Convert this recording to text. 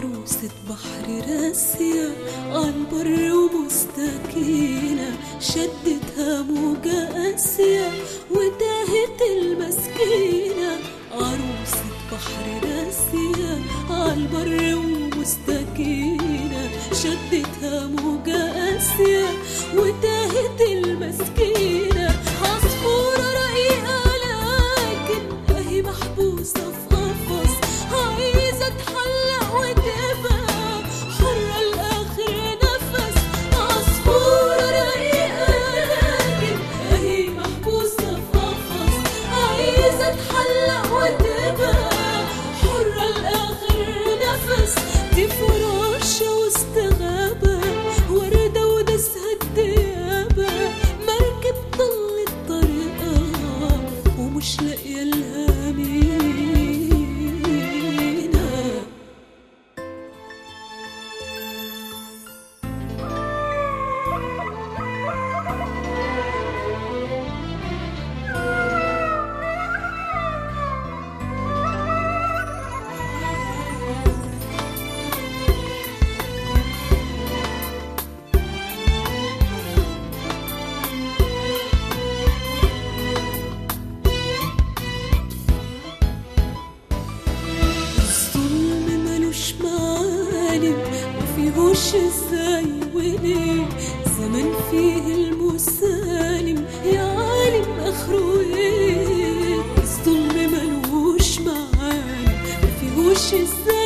عروسة بحر راسية عالبر ومستكينة شدتها موجة قاسية وتاهت المسكينة عروسة بحر راسية عالبر ومستكينة شدتها موجة قاسية وتاهت المسكينة عصفورة رقيقة لكن أهي محبوسة في قفص عايزة تحلق وتبقى حرة لآخر نفس عصفورة رقيقة لكن أهي محبوسة في قفص عايزة تحلق وتبقى حرة لآخر نفس دي فراشة وسط غابة وردة ودسها الديابة مركب ضلت طريقها ومش لاقية لها مينا الظلم ملوش معالم مفيهوش ازاي وليه زمان فيه المسالم يا عالم اخره ايه الظلم ملوش معالم مفيهوش ازاي